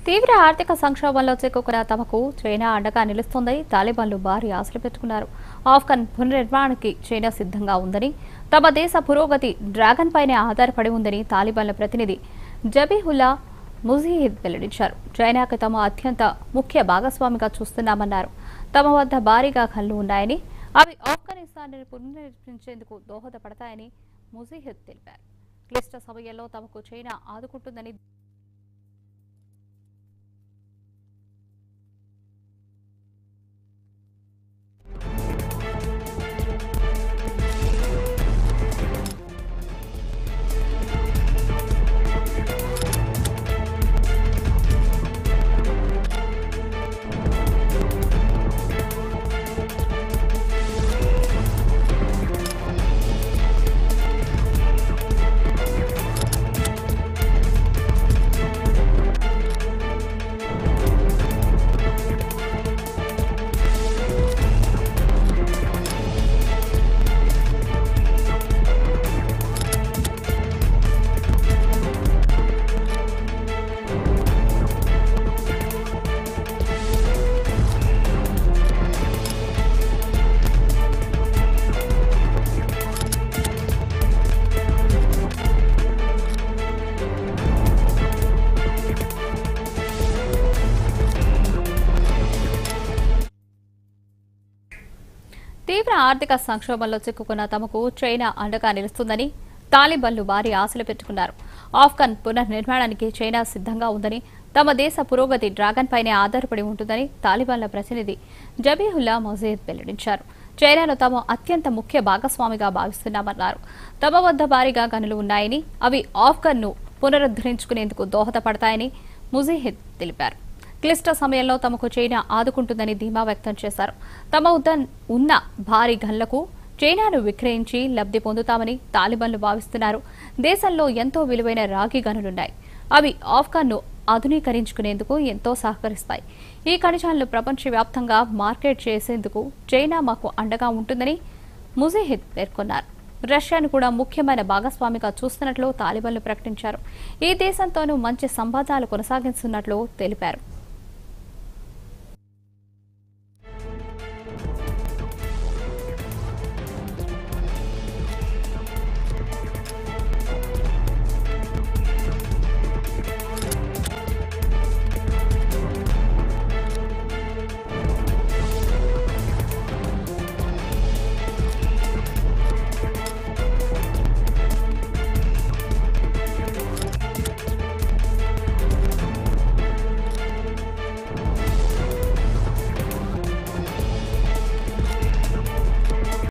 తీవ్ర ఆర్థిక సంక్షోభంలో చిక్కుకున్న తమకు చైనా అండగా నిలుస్తోందని తాలిబాన్లు భారీ ఆశలు పెట్టుకున్నారు ఆఫ్ఘన్ పునర్నిర్మాణానికి చైనా సిద్ధంగా ఉందని తమ దేశ పురోగతి డ్రాగన్ పైనే ఆధారపడి ఉందని తాలిబాన్ల ప్రతినిధి జబీహుల్లా ముజీహిద్ వెల్లడించారు చైనాకి తమ అత్యంత ముఖ్య భాగస్వామిగా చూస్తున్నామన్నారు తమ వద్ద భారీగా కళ్ళు ఉన్నాయని అవి ఆఫ్ఘనిస్తాన్ని పునర్నిర్మించేందుకు దోహదపడతాయని ముజీహిద్ తెలిపారు క్లిష్ట సమయంలో తమకు చైనా ఆదుకుంటుందని తీవ్ర ఆర్థిక సంక్షోభంలో చిక్కుకున్న తమకు చైనా అండగా నిలుస్తుందని తాలిబన్లు భారీ ఆశలు పెట్టుకున్నారు ఆఫ్ఘన్ పునర్నిర్మాణానికి చైనా సిద్ధంగా ఉందని తమ దేశ పురోగతి డ్రాగన్ పైనే ఆధారపడి ఉంటుందని తాలిబాన్ల ప్రతినిధి జబీహుల్లా మజీద్ వెల్లడించారు చైనాను తాము అత్యంత ముఖ్య భాగస్వామిగా భావిస్తున్నామన్నారు తమ వద్ద భారీగా గనులు ఉన్నాయని అవి ఆఫ్ఘన్ను పునరుద్ధరించుకునేందుకు దోహదపడతాయని ముజీహిద్ తెలిపారు క్లిష్ట సమయంలో తమకు చైనా ఆదుకుంటుందని ధీమా వ్యక్తం చేశారు తమ వద్ద ఉన్న భారీ గన్లకు చైనాను విక్రయించి లబ్ధి పొందుతామని తాలిబాన్లు భావిస్తున్నారు దేశంలో ఎంతో విలువైన రాగి గనులున్నాయి అవి ఆఫ్ఘన్ను ఆధునీకరించుకునేందుకు ఎంతో సహకరిస్తాయి ఈ ఖనిజాలను ప్రపంచవ్యాప్తంగా మార్కెట్ చేసేందుకు చైనా మాకు అండగా ఉంటుందని ముజీహిద్ పేర్కొన్నారు రష్యాను కూడా ముఖ్యమైన భాగస్వామిగా చూస్తున్నట్లు తాలిబాన్లు ప్రకటించారు ఈ దేశంతోనూ మంచి సంబంధాలు కొనసాగిస్తున్నట్లు తెలిపారు